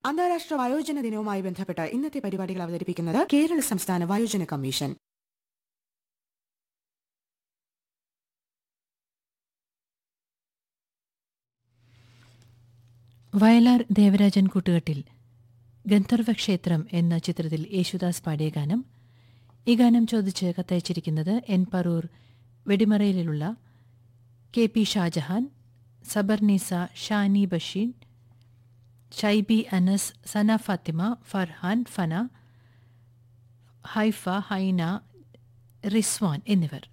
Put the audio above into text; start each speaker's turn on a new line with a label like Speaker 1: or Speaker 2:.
Speaker 1: അന്താരാഷ്ട്ര വയോജന ദിനവുമായി ബന്ധപ്പെട്ട് ഇന്നത്തെ പരിപാടികൾ അവതരിപ്പിക്കുന്നത് കേരള സംസ്ഥാന വയോജന കമ്മീഷൻ
Speaker 2: വയലാർ ദേവരാജൻ കൂട്ടുകെട്ടിൽ ഗന്ധർവക്ഷേത്രം എന്ന ചിത്രത്തിൽ യേശുദാസ് പാടിയ ഗാനം ഈ ഗാനം ചോദിച്ച് കത്തയച്ചിരിക്കുന്നത് എൻ പറൂർ വെടിമറയിലുള്ള കെ പി ഷാജഹാൻ സബർനീസ ഷാനി ബഷീൻ ഷൈബി അനസ് സന ഫാത്തിമ ഫർഹാൻ ഫന ഹൈഫ ഹൈന റിസ്വാൻ എന്നിവർ